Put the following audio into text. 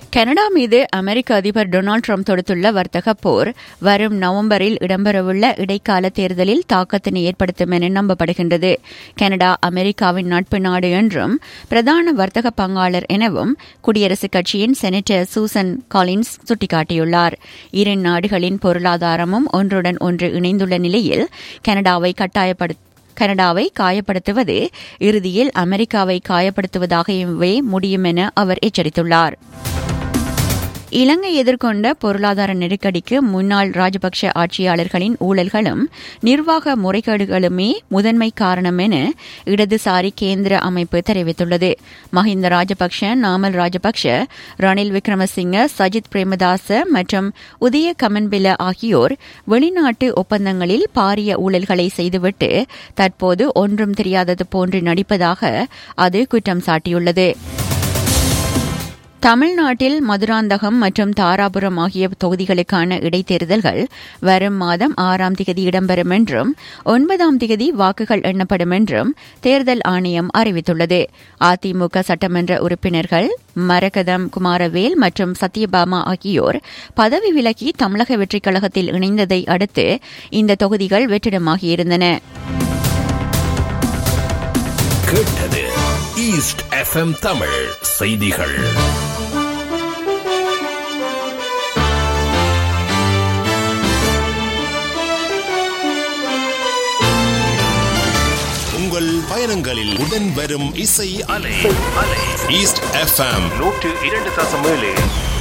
Canada மீது அமெரிக்க அதிபர் Donald Trump தொடுத்துள்ள வர்த்தக போர் வரும் நவம்பரில் இடம்பெறவுள்ள இடைக்கால தேர்தலில் தாக்கத்தினை ஏற்படுத்தும் என நம்பப்படுகின்றது கனடா அமெரிக்காவின் நட்பு நாடு என்றும் பிரதான வர்த்தக பங்காளர் எனவும் குடியரசுக் கட்சியின் செனட்டர் சூசன் காலின்ஸ் சுட்டிக்காட்டியுள்ளார் இரு நாடுகளின் பொருளாதாரமும் ஒன்றுடன் ஒன்று இணைந்துள்ள நிலையில் கனடாவை கட்டாயப்படுத்த கனடாவை காயப்படுத்துவது இறுதியில் அமெரிக்காவை காயப்படுத்துவதாகவே முடியும் என அவர் எச்சரித்துள்ளார் இலங்கை எதிர்கொண்ட பொருளாதார நெருக்கடிக்கு முன்னாள் ராஜபக்ஷ ஆட்சியாளர்களின் ஊழல்களும் நிர்வாக முறைகேடுகளுமே முதன்மை காரணம் என இடதுசாரி கேந்திர அமைப்பு தெரிவித்துள்ளது மஹிந்த ராஜபக்ஷ நாமல் ராஜபக்ஷ ரணில் விக்ரமசிங்க சஜித் பிரேமதாச மற்றும் உதய கமன்பில ஆகியோர் வெளிநாட்டு ஒப்பந்தங்களில் பாரிய ஊழல்களை செய்துவிட்டு தற்போது ஒன்றும் தெரியாதது போன்று நடிப்பதாக அது குற்றம் சாட்டியுள்ளது தமிழ்நாட்டில் மதுராந்தகம் மற்றும் தாராபுரம் ஆகிய தொகுதிகளுக்கான இடைத்தேர்தல்கள் வரும் மாதம் ஆறாம் திகதி இடம்பெறும் என்றும் ஒன்பதாம் திகதி வாக்குகள் எண்ணப்படும் என்றும் தேர்தல் ஆணையம் அறிவித்துள்ளது அதிமுக சட்டமன்ற உறுப்பினர்கள் மரகதம் குமாரவேல் மற்றும் சத்யபாமா ஆகியோர் பதவி விலகி தமிழக வெற்றிக் கழகத்தில் இணைந்ததை அடுத்து இந்த தொகுதிகள் வெற்றிடமாகியிருந்தன கேட்டது ஈஸ்ட் எஃப்எம் தமிழ் செய்திகள் உங்கள் பயணங்களில் உடன் வரும் இசை அலை ஈஸ்ட் எஃப்எம் நூற்று இரண்டு தசம் ஏழு